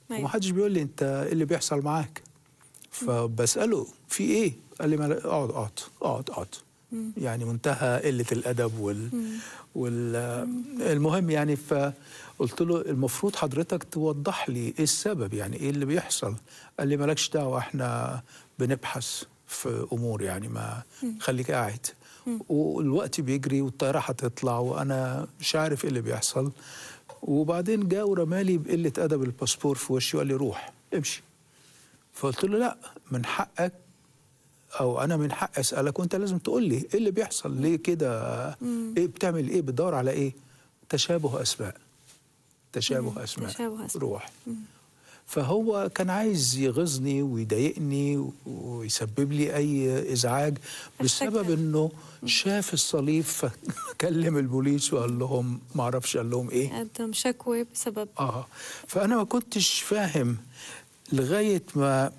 أيوة. ومحدش بيقول لي انت ايه اللي بيحصل معاك فبساله في ايه قال لي ما لا- اقعد اقعد اقعد اقعد يعني منتهى قله الادب وال, وال المهم يعني فقلت له المفروض حضرتك توضح لي ايه السبب يعني ايه اللي بيحصل قال لي مالكش دعوه احنا بنبحث في امور يعني ما خليك قاعد والوقت بيجري والطياره هتطلع وانا مش عارف ايه اللي بيحصل وبعدين جاء ورمالي بقله ادب الباسبور في وشي وقال لي روح امشي فقلت له لا من حقك او انا من حق اسالك وانت لازم تقول لي ايه اللي بيحصل ليه كده ايه بتعمل ايه بتدور على ايه تشابه اسماء تشابه اسماء تشابه أسماء. روح فهو كان عايز يغيظني ويضايقني ويسبب لي اي ازعاج بسبب أفتكر. انه شاف الصليب فكلم البوليس وقال لهم ما اعرفش قال لهم ايه قدم شكوى بسبب اه فانا ما كنتش فاهم لغايه ما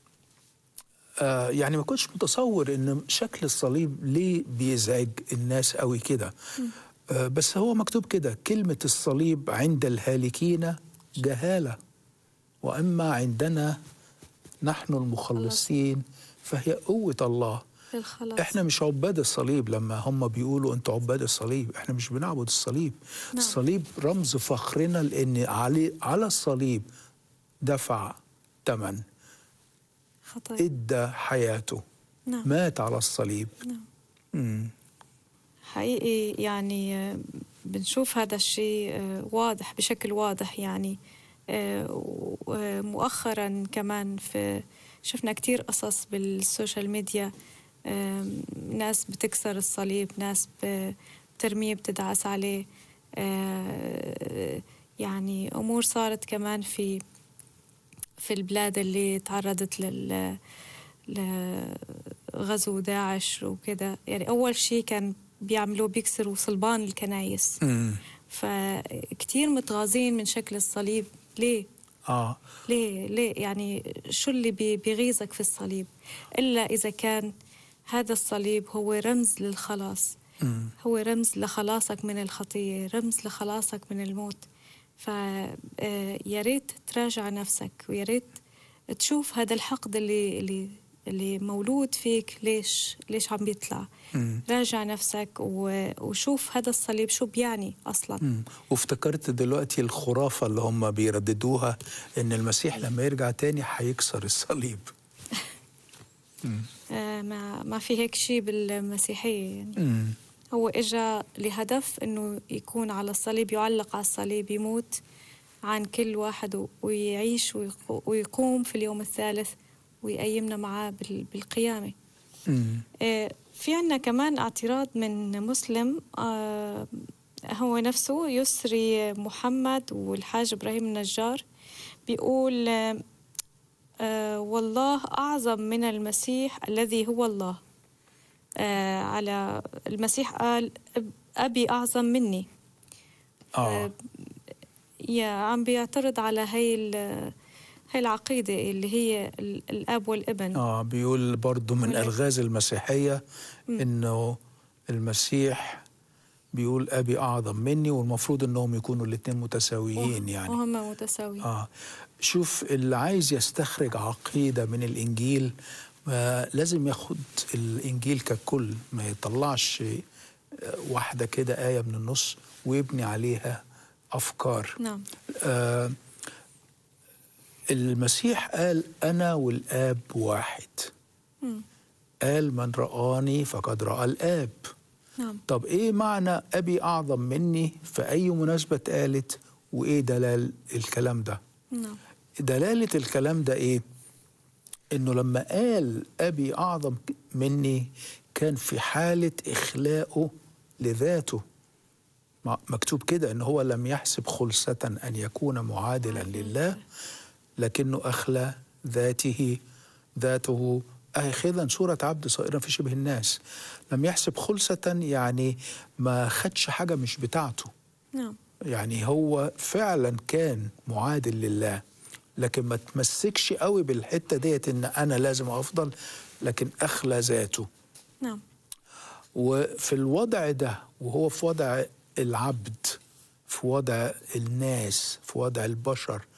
آه يعني ما كنتش متصور ان شكل الصليب ليه بيزعج الناس قوي كده آه بس هو مكتوب كده كلمه الصليب عند الهالكين جهاله واما عندنا نحن المخلصين فهي قوه الله الخلاص احنا مش عباد الصليب لما هم بيقولوا انتوا عباد الصليب احنا مش بنعبد الصليب نعم. الصليب رمز فخرنا لان علي على الصليب دفع ثمن خطايا ادى حياته نعم مات على الصليب نعم مم. حقيقي يعني آه، بنشوف هذا الشيء آه، واضح بشكل واضح يعني آه، ومؤخرا كمان في شفنا كتير قصص بالسوشيال ميديا آم، ناس بتكسر الصليب ناس ب- بترميه بتدعس عليه آه، يعني أمور صارت كمان في في البلاد اللي تعرضت لل لغزو داعش وكده يعني أول شيء كان بيعملوه بيكسروا صلبان الكنايس مم. فكتير متغاظين من شكل الصليب ليه؟ اه ليه ليه يعني شو اللي بي- بيغيظك في الصليب إلا إذا كان هذا الصليب هو رمز للخلاص مم. هو رمز لخلاصك من الخطية رمز لخلاصك من الموت فيا ريت تراجع نفسك ويا ريت تشوف هذا الحقد اللي اللي اللي مولود فيك ليش ليش عم بيطلع مم. راجع نفسك و- وشوف هذا الصليب شو بيعني اصلا مم. وافتكرت دلوقتي الخرافه اللي هم بيرددوها ان المسيح لما يرجع تاني هيكسر الصليب آه ما ما في هيك شيء بالمسيحيه يعني مم. هو اجى لهدف انه يكون على الصليب يعلق على الصليب يموت عن كل واحد و- ويعيش ويقو- ويقوم في اليوم الثالث ويقيمنا معاه بال- بالقيامه مم. آه، في عنا كمان اعتراض من مسلم آه، هو نفسه يسري محمد والحاج إبراهيم النجار بيقول آه، آه، والله أعظم من المسيح الذي هو الله آه، على المسيح قال أب- أبي أعظم مني اه يا عم بيعترض على هاي ال- هاي العقيدة اللي هي ال- الأب والابن اه بيقول برضو من ولا- الغاز المسيحيه انه المسيح بيقول ابي اعظم مني والمفروض انهم يكونوا الاثنين متساويين يعني وهم متساويين اه شوف اللي عايز يستخرج عقيده من الانجيل ما لازم ياخد الانجيل ككل ما يطلعش آه، واحده كده ايه من النص ويبني عليها افكار نعم آه المسيح قال انا والاب واحد مم. قال من رآني فقد رأى الآب نعم طب إيه معنى أبي أعظم مني في أي مناسبة اتقالت وإيه دلال الكلام ده نعم دلالة الكلام ده إيه إنه لما قال أبي أعظم مني كان في حالة إخلاقه لذاته م- مكتوب كده إن هو لم يحسب خلصة أن يكون معادلا لله لكنه أخلى ذاته ذاته آخذا صورة عبد صائرا في شبه الناس لم يحسب خلصة يعني ما خدش حاجة مش بتاعته نعم يعني هو فعلا كان معادل لله لكن ما تمسكش قوي بالحتة ديت ان انا لازم افضل لكن اخلى ذاته نعم وفي الوضع ده وهو في وضع العبد في وضع الناس في وضع البشر